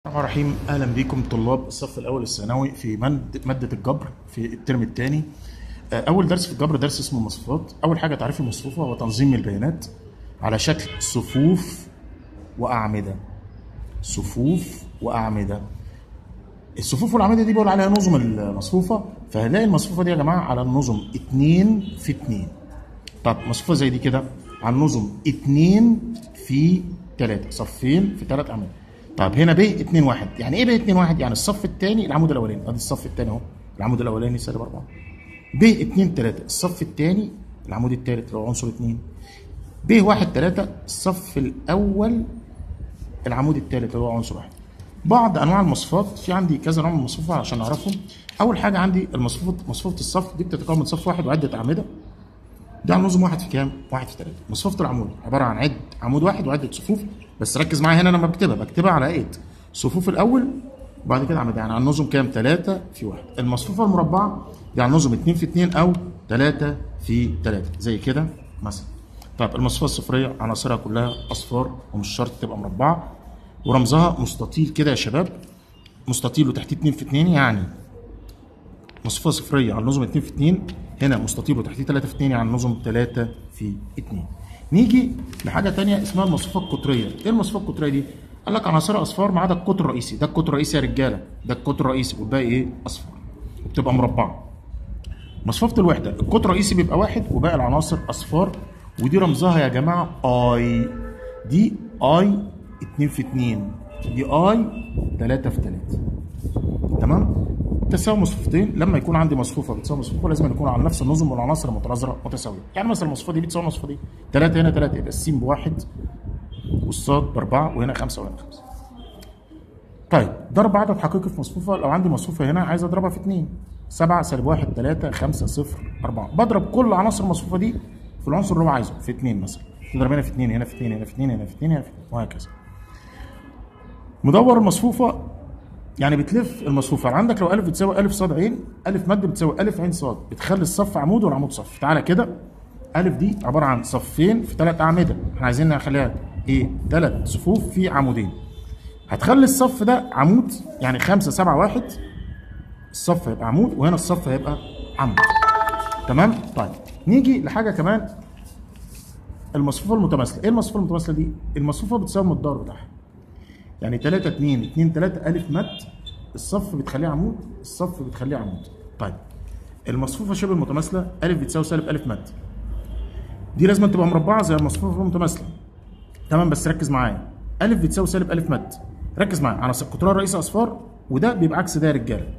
الرحمن الرحيم اهلا بكم طلاب الصف الاول الثانوي في مد- ماده الجبر في الترم الثاني اول درس في الجبر درس اسمه المصفوفات اول حاجه تعريف المصفوفه هو تنظيم البيانات على شكل صفوف واعمده صفوف واعمده الصفوف والاعمده دي بيقول عليها نظم المصفوفه فهنلاقي المصفوفه دي يا جماعه على النظم 2 في 2 طب مصفوفه زي دي كده على النظم 2 في 3 صفين في 3 اعمده طب هنا ب 2 1 يعني ايه ب 2 1 يعني الصف الثاني العمود الاولاني ادي الصف الثاني اهو العمود الاولاني سالب 4 ب 2 3 الصف الثاني العمود الثالث اللي هو عنصر 2 ب 1 3 الصف الاول العمود الثالث اللي هو عنصر 1 بعض انواع المصفوفات في عندي كذا نوع من المصفوفه عشان نعرفهم اول حاجه عندي المصفوفه مصفوفه الصف دي بتتكون من صف واحد وعده اعمده ده على نظم واحد في كام؟ واحد في ثلاثة. مصفوفة العمود عبارة عن عد عمود واحد وعدة صفوف بس ركز معايا هنا لما بكتبها بكتبها على ايه؟ صفوف الأول وبعد كده عمود يعني على النظم كام؟ ثلاثة في واحد. المصفوفة المربعة دي على النظم اثنين في اثنين أو ثلاثة في ثلاثة زي كده مثلا. طيب المصفوفة الصفرية عناصرها كلها أصفار ومش شرط تبقى مربعة ورمزها مستطيل كده يا شباب مستطيل وتحتيه 2 في 2 يعني مصفوفة صفرية على النظم 2 في 2 هنا مستطيل وتحتيه 3 في 2 يعني النظم 3 في 2 نيجي لحاجة تانية اسمها المصفوفة القطرية ايه المصفوفة القطرية دي؟ قال لك عناصرها اصفار ما عدا القطر الرئيسي ده القطر الرئيسي يا رجالة ده القطر الرئيسي والباقي ايه؟ اصفار وبتبقى مربعة مصفوفة الوحدة القطر الرئيسي بيبقى واحد وباقي العناصر اصفار ودي رمزها يا جماعة اي دي اي 2 في 2 دي اي 3 في 3 تمام تساوي مصفوفتين لما يكون عندي مصفوفه بتساوي مصفوفه لازم يكون على نفس النظم والعناصر المتناظره متساويه يعني مثلا المصفوفه دي بتساوي المصفوفه دي 3 هنا 3 يبقى السين بواحد والصاد باربعه وهنا خمسه وهنا خمسه طيب ضرب عدد حقيقي في مصفوفه لو عندي مصفوفه هنا عايز اضربها في 2 7 سالب 1 3 5 0 4 بضرب كل عناصر المصفوفه دي في العنصر اللي هو عايزه في 2 مثلا تضرب هنا في 2 هنا في 2 هنا في 2 هنا في 2 هنا في 2 وهكذا مدور المصفوفه يعني بتلف المصفوفه عندك لو الف بتساوي الف صاد عين الف مد بتساوي الف عين صاد بتخلي الصف عمود والعمود صف تعالى كده الف دي عباره عن صفين في ثلاث اعمده احنا عايزين نخليها ايه ثلاث صفوف في عمودين هتخلي الصف ده عمود يعني خمسة سبعة واحد الصف هيبقى عمود وهنا الصف هيبقى عمود تمام طيب نيجي لحاجه كمان المصفوفه المتماثله ايه المصفوفه المتماثله دي المصفوفه بتساوي المقدار بتاعها يعني 3 2 2 3 الف مد الصف بتخليه عمود الصف بتخليه عمود طيب المصفوفه شبه المتماثله الف بتساوي سالب الف مد دي لازم تبقى مربعه زي المصفوفه المتماثله تمام بس ركز معايا الف بتساوي سالب الف مد ركز معايا عناصر قطرها الرئيسي اصفار وده بيبقى عكس ده يا رجاله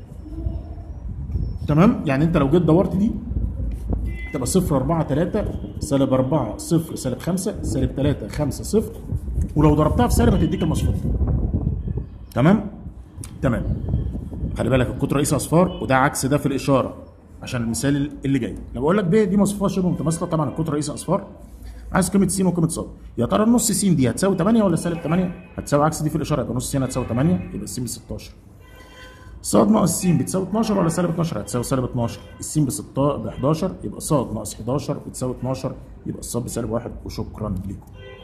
تمام يعني انت لو جيت دورت دي تبقى 0 4 3 سالب 4 0 سالب 5 سالب 3 5 0 ولو ضربتها في سالب هتديك المصفوفه تمام تمام خلي بالك القطر رئيسي اصفار وده عكس ده في الاشاره عشان المثال اللي جاي لو بقول لك ب دي مصفوفه شبه متماثله طبعا القطر رئيسي اصفار عايز قيمه س وقيمه ص يا ترى النص س دي هتساوي 8 ولا سالب 8 هتساوي عكس دي في الاشاره يبقى نص س هتساوي 8 يبقى الس ب 16 ص ناقص س بتساوي 12 ولا سالب 12 هتساوي سالب 12 الس ب 16 ب 11 يبقى ص ناقص 11 بتساوي 12 يبقى الص بسالب 1 وشكرا لكم